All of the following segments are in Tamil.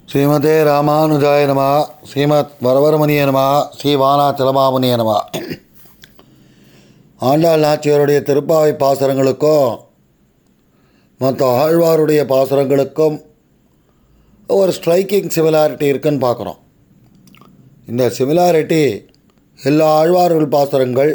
ஸ்ரீமதே ராமானுஜாய நம ஸ்ரீமத் வரவரமணிய நம ஸ்ரீ வானாச்சலமாமுனிய நம ஆண்டாள் நாச்சியாருடைய திருப்பாவை பாசுரங்களுக்கும் மற்ற ஆழ்வாருடைய பாசுரங்களுக்கும் ஒரு ஸ்ட்ரைக்கிங் சிமிலாரிட்டி இருக்குன்னு பார்க்குறோம் இந்த சிமிலாரிட்டி எல்லா ஆழ்வார்கள் பாசுரங்கள்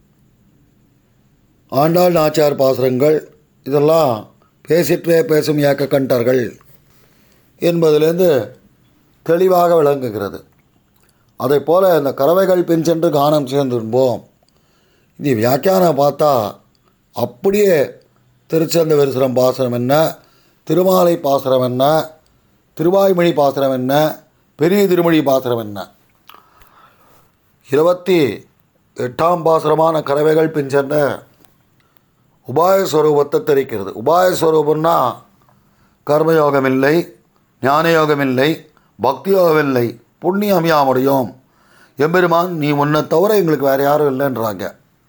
ஆண்டாள் நாச்சியார் பாசுரங்கள் இதெல்லாம் பேசிற்றே பேசும் ஏக்க கண்டர்கள் என்பதிலிருந்து தெளிவாக விளங்குகிறது அதை போல் இந்த கறவைகள் பின் சென்று கானம் சேர்ந்திருப்போம் இது வியாக்கியானம் பார்த்தா அப்படியே திருச்சந்த விருசரம் பாசுரம் என்ன திருமாலை பாசுரம் என்ன திருவாய்மொழி பாசுரம் என்ன பெரிய திருமொழி பாசுரம் என்ன இருபத்தி எட்டாம் பாசுரமான கறவைகள் பின் சென்ற உபாயஸ்வரூபத்தை தெரிக்கிறது உபாயஸ்வரூபம்னா கர்மயோகம் இல்லை ஞானயோகம் இல்லை பக்தி யோகம் இல்லை புண்ணியம் யாமுடையோம் எம்பெருமான் நீ உன்னை தவிர எங்களுக்கு வேறு யாரும் இல்லைன்றாங்க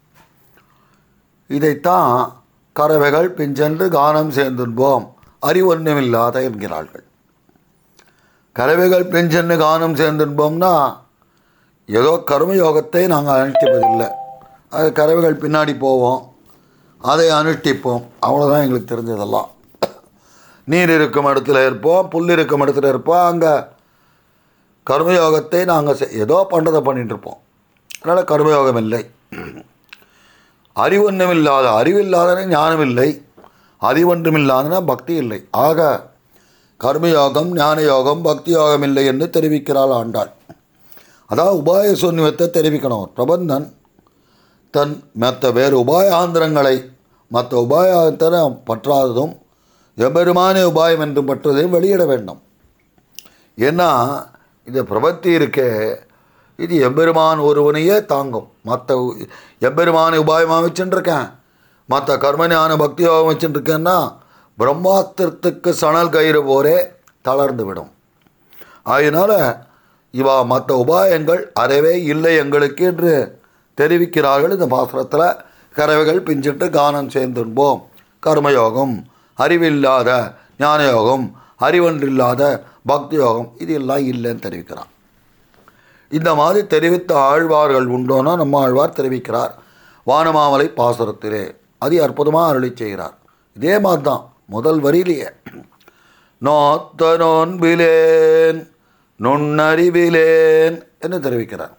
இதைத்தான் கறவைகள் பிஞ்சென்று கானம் சேர்ந்துன்போம் அறிவொன்றுமில்லாத என்கிறார்கள் கறவைகள் பிஞ்சென்று கானம் சேர்ந்துன்போம்னா ஏதோ கர்மயோகத்தை நாங்கள் அனுஷ்டிப்பதில்லை அது கறவைகள் பின்னாடி போவோம் அதை அனுஷ்டிப்போம் அவ்வளோதான் எங்களுக்கு தெரிஞ்சதெல்லாம் நீர் இருக்கும் இடத்துல இருப்போம் புல் இருக்கும் இடத்துல இருப்போம் அங்கே கர்மயோகத்தை நாங்கள் ஏதோ பண்ணுறதை பண்ணிட்டு இருப்போம் அதனால் கர்மயோகம் இல்லை அறிவொன்றும் இல்லாத அறிவில்லாதன ஞானம் இல்லை அறிவொன்றும் இல்லாதன பக்தி இல்லை ஆக கர்மயோகம் ஞான யோகம் பக்தி யோகம் இல்லை என்று தெரிவிக்கிறாள் ஆண்டாள் அதாவது உபாய சூன்யத்தை தெரிவிக்கணும் பிரபந்தன் தன் மற்ற வேறு உபாயாந்திரங்களை மற்ற உபாயத்தனை பற்றாததும் எம்பெருமானே உபாயம் என்று பற்றதையும் வெளியிட வேண்டும் ஏன்னா இந்த பிரபத்தி இருக்கே இது எம்பெருமான் ஒருவனையே தாங்கும் மற்ற எம்பெருமானை உபாயமாக வச்சுட்டுருக்கேன் மற்ற கர்மஞான பக்தி யோகம் வச்சுட்டுருக்கேன்னா பிரம்மாஸ்திரத்துக்கு சணல் கயிறு போரே தளர்ந்து விடும் அதனால் இவா மற்ற உபாயங்கள் அறவே இல்லை எங்களுக்கு என்று தெரிவிக்கிறார்கள் இந்த பாசுரத்தில் கறவைகள் பிஞ்சிட்டு கானம் சேர்ந்துன்போம் கர்மயோகம் அறிவில்லாத ஞானயோகம் அறிவன்றில்லாத பக்தி யோகம் இது எல்லாம் இல்லைன்னு தெரிவிக்கிறான் இந்த மாதிரி தெரிவித்த ஆழ்வார்கள் உண்டோன்னா நம்ம ஆழ்வார் தெரிவிக்கிறார் வானமாமலை பாசுரத்திலே அதி அற்புதமாக அருளி செய்கிறார் இதே மாதிரி தான் முதல் வரியிலேயே நோத்த நோன்பிலேன் நுண்ணறிவிலேன் என்று தெரிவிக்கிறார்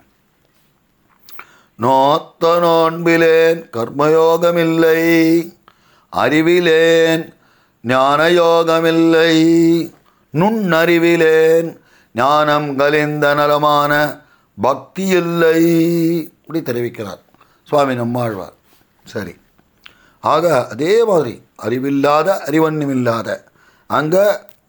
நோத்த நோன்பிலேன் கர்மயோகமில்லை அறிவிலேன் ஞானயோகமில்லை நுண்ணறிவிலேன் ஞானம் கலிந்த நலமான பக்தி இல்லை இப்படி தெரிவிக்கிறார் சுவாமி நம்மாழ்வார் சரி ஆக அதே மாதிரி அறிவில்லாத அறிவண்ணுமில்லாத அங்கே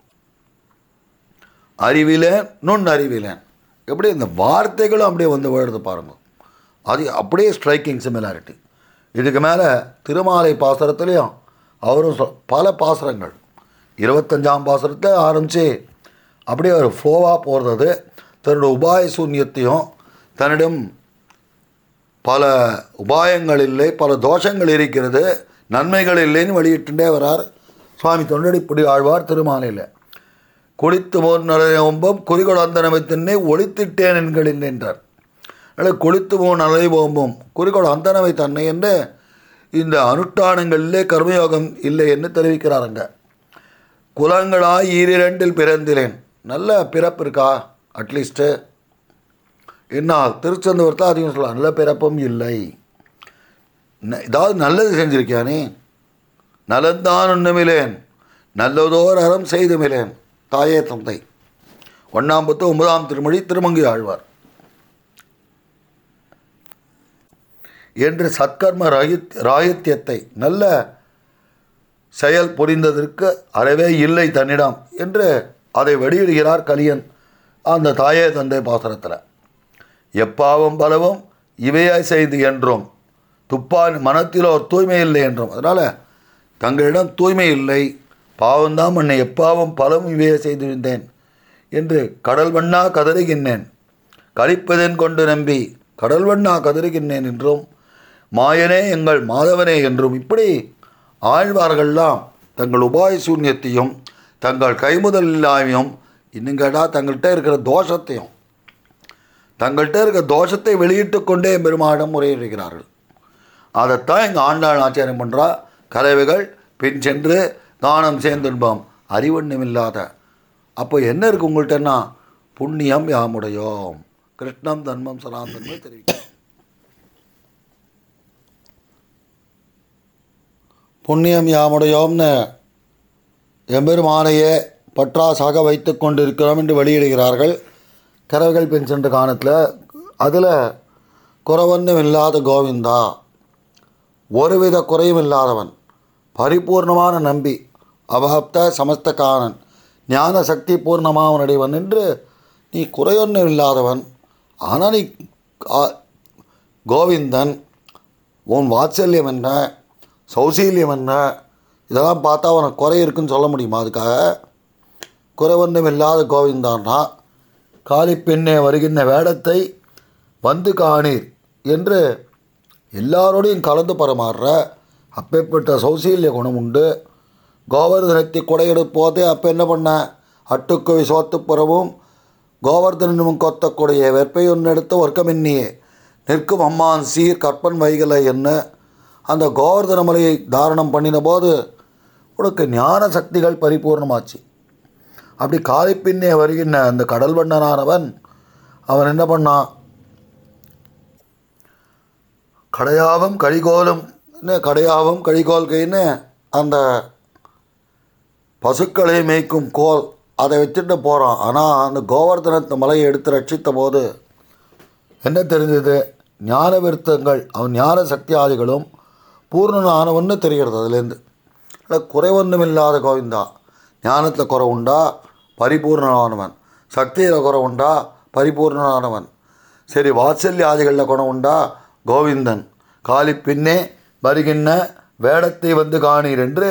அறிவிலேன் நுண் அறிவிலேன் எப்படி இந்த வார்த்தைகளும் அப்படியே வந்து விழுது பாருங்கள் அது அப்படியே ஸ்ட்ரைக்கிங் சிமிலாரிட்டி இதுக்கு மேலே திருமாலை பாசுரத்துலேயும் அவரும் சொ பல பாசுரங்கள் இருபத்தஞ்சாம் பாசுரத்தை ஆரம்பித்து அப்படியே ஒரு ஃப்ளோவாக போகிறது தன்னோட உபாய சூன்யத்தையும் தன்னிடம் பல உபாயங்கள் இல்லை பல தோஷங்கள் இருக்கிறது நன்மைகள் இல்லைன்னு வெளியிட்டுட்டே வரார் சுவாமி தொண்டடிப்படி ஆழ்வார் திருமாலையில் குளித்து போர் நலம்பம் குறிகொடந்த நமைத்தன்னை ஒழித்திட்டேன் என்களின் என்றார் அதனால் கொளித்து போன் அலை போம்பும் குறிக்கோள் அந்தனவை தன்னை என்று இந்த அனுஷ்டானங்களிலே கர்மயோகம் இல்லை என்று தெரிவிக்கிறாருங்க குலங்களாய் ஈரிரண்டில் பிறந்திலேன் நல்ல பிறப்பு இருக்கா அட்லீஸ்ட்டு என்ன திருச்செந்தூர் தான் அதிகம் சொல்லலாம் நல்ல பிறப்பும் இல்லை ஏதாவது நல்லது செஞ்சிருக்கியானே நலந்தான் ஒன்றுமிலேன் நல்லதோர் அறம் செய்துமிலேன் தாயே தந்தை ஒன்றாம் பத்து ஒன்பதாம் திருமொழி திருமங்கி ஆழ்வார் என்று சத்கர்ம ராகித் ராகித்யத்தை நல்ல செயல் புரிந்ததற்கு அறவே இல்லை தன்னிடம் என்று அதை வெளியிடுகிறார் கலியன் அந்த தாயே தந்தை பாசனத்தில் எப்பாவும் பலவும் இவையே செய்து என்றும் துப்பான் மனத்தில் ஒரு தூய்மை இல்லை என்றும் அதனால் தங்களிடம் தூய்மை இல்லை பாவம்தான் என்னை எப்பாவும் பலவும் இவையே செய்திருந்தேன் என்று கடல் வண்ணா கதறுகின்றேன் கழிப்பதென் கொண்டு நம்பி கடல் வண்ணா கதறுகின்றேன் என்றும் மாயனே எங்கள் மாதவனே என்றும் இப்படி ஆழ்வார்கள்லாம் தங்கள் உபாய சூன்யத்தையும் தங்கள் கைமுதல் இல்லாமையும் இன்னும் கேட்டால் தங்கள்கிட்ட இருக்கிற தோஷத்தையும் தங்கள்கிட்ட இருக்கிற தோஷத்தை வெளியிட்டு கொண்டே பெருமானிடம் முறையிடுகிறார்கள் அதைத்தான் எங்கள் ஆண்டாள் ஆச்சாரம் பண்ணுறா கலவைகள் பின் சென்று தானம் சேர்ந்துன்பம் அறிவொன்றுமில்லாத அப்போ என்ன இருக்குது உங்கள்கிட்டன்னா புண்ணியம் யாமுடையோம் கிருஷ்ணம் தன்மம் சனாதன்மை தெரிவிக்கும் புண்ணியம் யாமுடையோம்னு எம்பெருமானையே பற்றாசாக வைத்து கொண்டிருக்கிறோம் என்று வெளியிடுகிறார்கள் கரவைகள் பெண் சென்ற காலத்தில் அதில் குறவொன்றும் இல்லாத கோவிந்தா ஒருவித குறையும் இல்லாதவன் பரிபூர்ணமான நம்பி அவஹப்த சமஸ்த காணன் ஞான சக்தி பூர்ணமாவனடைவன் என்று நீ குறையொன்றும் இல்லாதவன் ஆனால் நீ ஆ- கோவிந்தன் உன் வாத்சல்யம் என்ன சௌசீல்யம் என்ன இதெல்லாம் பார்த்தா அவனுக்கு குறை இருக்குன்னு சொல்ல முடியுமா அதுக்காக குறைவொன்றும் இல்லாத கோவிந்தான்னா காளி பெண்ணே வருகின்ற வேடத்தை வந்து காணீர் என்று எல்லாரோடையும் கலந்து பரமாறுற அப்பேற்பட்ட சௌசீல்ய குணம் உண்டு கோவர்தனத்தை கொடையெடுப்போதே அப்போ என்ன பண்ண அட்டுக்குவி சோத்து புறவும் கோவர்தனும் கொத்தக்கூடிய வெப்பை ஒன்னெடுத்து ஒர்க்கமின்னியே நிற்கும் அம்மான் சீர் கற்பன் வைகலை என்ன அந்த கோவர்தன மலையை தாரணம் பண்ணின போது உனக்கு ஞான சக்திகள் பரிபூர்ணமாச்சு அப்படி காலை பின்னே வருகின்ற அந்த கடல் வண்ணனானவன் அவன் என்ன பண்ணான் கடையாவும் கழிகோலும் கடையாவும் கழிகோல் கைன்னு அந்த பசுக்களை மேய்க்கும் கோல் அதை வச்சுட்டு போகிறான் ஆனால் அந்த கோவர்தனத்து மலையை எடுத்து ரட்சித்த போது என்ன தெரிஞ்சது ஞான விருத்தங்கள் அவன் ஞான சக்தி ஆதிகளும் பூர்ணனானவன்னு தெரிகிறது அதுலேருந்து இல்லை குறைவொன்றும் இல்லாத கோவிந்தா ஞானத்தில் குறை உண்டா பரிபூர்ணனானவன் சக்தியில் குறை உண்டா பரிபூர்ணனானவன் சரி வாத்சல்ய ஆதிகளில் குணம் உண்டா கோவிந்தன் காலி பின்னே வருகின்ற வேடத்தை வந்து காணீர் என்று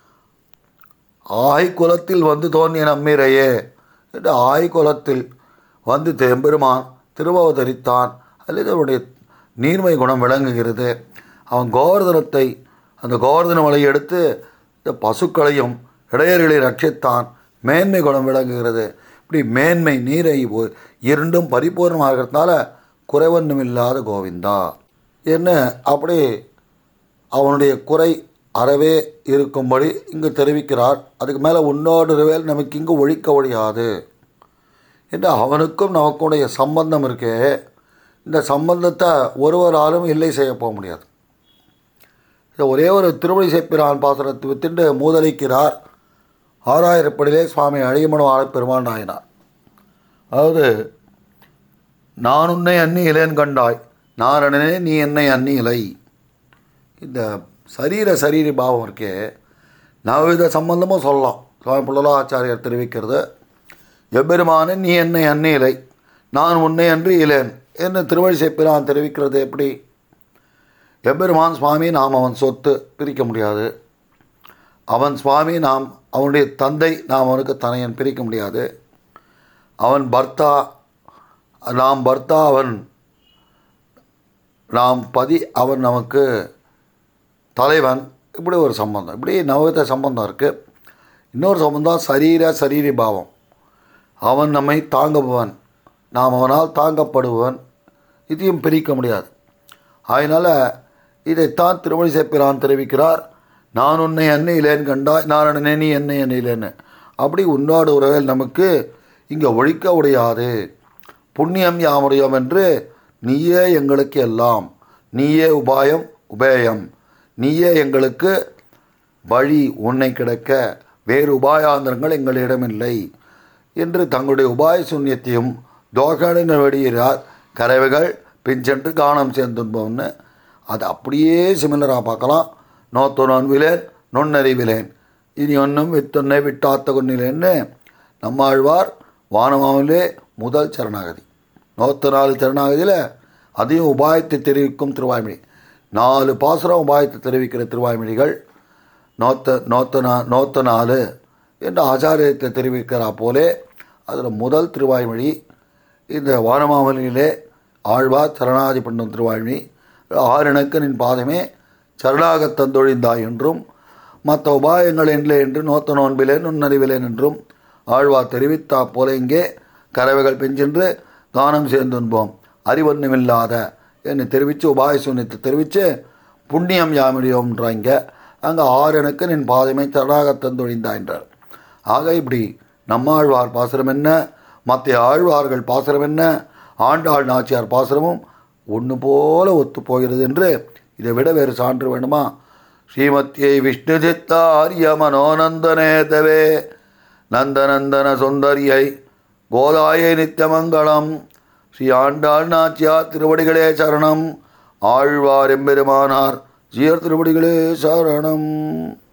ஆய் குலத்தில் வந்து தோன்றிய நம்மீரையே என்று ஆய் குலத்தில் வந்து தெம்பெருமான் திருவவதரித்தான் அல்லது அவருடைய நீர்மை குணம் விளங்குகிறது அவன் கோவர்தனத்தை அந்த கோவர்தன மலையை எடுத்து இந்த பசுக்களையும் இடையர்களை ரட்சித்தான் மேன்மை குணம் விளங்குகிறது இப்படி மேன்மை நீரை ஒ- இரண்டும் பரிபூர்ணமாகிறதுனால குறைவொன்றும் இல்லாத கோவிந்தா என்ன அப்படி அவனுடைய குறை அறவே இருக்கும்படி இங்கு தெரிவிக்கிறார் அதுக்கு மேலே உன்னோடு வேல் நமக்கு இங்கு ஒழிக்க ஒழியாது என்று அவனுக்கும் நமக்குடைய சம்பந்தம் இருக்கே இந்த சம்பந்தத்தை ஒருவராலும் இல்லை செய்ய போக முடியாது இதை ஒரே ஒரு திருமணி சேப்பிரான் பாசனத்தை வித்துண்டு மூதலிக்கிறார் ஆறாயிரப்படியிலே சுவாமி அழியமனு பெருமான் நாயனார் அதாவது நான் உன்னை அன்னி இலேன் கண்டாய் நாரணனே நீ என்னை அன்னி இலை இந்த சரீர சரீரி பாவம் இருக்கே நவவித சம்பந்தமும் சொல்லலாம் சுவாமி புள்ளலாச்சாரியார் தெரிவிக்கிறது எம்பெருமானே நீ என்னை அன்னி இலை நான் உன்னை அன்று இலேன் என்று திருவழி சேப்பிரான் தெரிவிக்கிறது எப்படி எம்பெருமான் சுவாமி நாம் அவன் சொத்து பிரிக்க முடியாது அவன் சுவாமி நாம் அவனுடைய தந்தை நாம் அவனுக்கு தனையன் பிரிக்க முடியாது அவன் பர்த்தா நாம் பர்த்தா அவன் நாம் பதி அவன் நமக்கு தலைவன் இப்படி ஒரு சம்பந்தம் இப்படி நவவித சம்பந்தம் இருக்குது இன்னொரு சம்பந்தம் சரீர சரீரி பாவம் அவன் நம்மை தாங்குபவன் நாம் அவனால் தாங்கப்படுபவன் இதையும் பிரிக்க முடியாது அதனால் இதைத்தான் திருமணி சேப்பிரான் தெரிவிக்கிறார் நான் உன்னை அன்னையிலேன் கண்டாய் நான் நீ என்னை அன்னையிலேன்னு அப்படி உன்னோடு உறவில் நமக்கு இங்கே ஒழிக்க முடியாது புண்ணியம் யாமுடையோம் என்று நீயே எங்களுக்கு எல்லாம் நீயே உபாயம் உபேயம் நீயே எங்களுக்கு வழி உன்னை கிடக்க வேறு உபாயாந்திரங்கள் எங்களிடமில்லை என்று தங்களுடைய உபாய சூன்யத்தையும் தோகாடின வெளியிறார் கறவைகள் பின் சென்று காணம் சேர்ந்துன்பவன்னு அது அப்படியே சிமிலராக பார்க்கலாம் நோத்து நோன்விலேன் நுண்ணறிவிலேன் இனி ஒன்றும் வித்தொன்னை விட்டாத்த கொன்னிலேன்னு நம்மாழ்வார் வானமாவிலே முதல் சரணாகதி நூற்று நாலு சரணாகதியில் அதையும் உபாயத்தை தெரிவிக்கும் திருவாய்மொழி நாலு பாசுரம் உபாயத்தை தெரிவிக்கிற திருவாய்மொழிகள் நோத்த நோத்த நா நோத்த நாலு என்று ஆச்சாரியத்தை தெரிவிக்கிறா போலே அதில் முதல் திருவாய்மொழி இந்த வானமாமலியிலே ஆழ்வார் சரணாதி பண்ணும் திருவாழ்மொழி ஆறிணக்கு நின் பாதமே சரணாகத் தந்தொழிந்தாய் என்றும் மற்ற உபாயங்கள் இல்லை என்று நோத்த நோன்பிலேன் நுண்ணறிவிலேன் என்றும் ஆழ்வார் தெரிவித்தா போல இங்கே கறவைகள் பெஞ்சென்று தானம் சேர்ந்துன்போம் அறிவொன்றுமில்லாத என்று தெரிவித்து உபாய சூன்யத்தை தெரிவித்து புண்ணியம் யாமிடியோம்ன்றாங்க அங்கே ஆறனுக்கு நின் பாதமை தடாக தந்தொழிந்தா என்றார் ஆக இப்படி நம்மாழ்வார் பாசுரம் என்ன மற்ற ஆழ்வார்கள் பாசுரம் என்ன ஆண்டாள் நாச்சியார் பாசுரமும் ஒன்று போல ஒத்து போகிறது என்று இதை விட வேறு சான்று வேணுமா ஸ்ரீமத்தியை விஷ்ணு சித்தாரிய மனோநந்தனே தவே நந்தநந்தன சுந்தரியை கோதாயை நித்தியமங்கலம் ஸ்ரீ ஆண்டாள் நாச்சியார் திருவடிகளே சரணம் ஆழ்வார் எம்பெருமானார் ஜீயர் திருவடிகளே சரணம்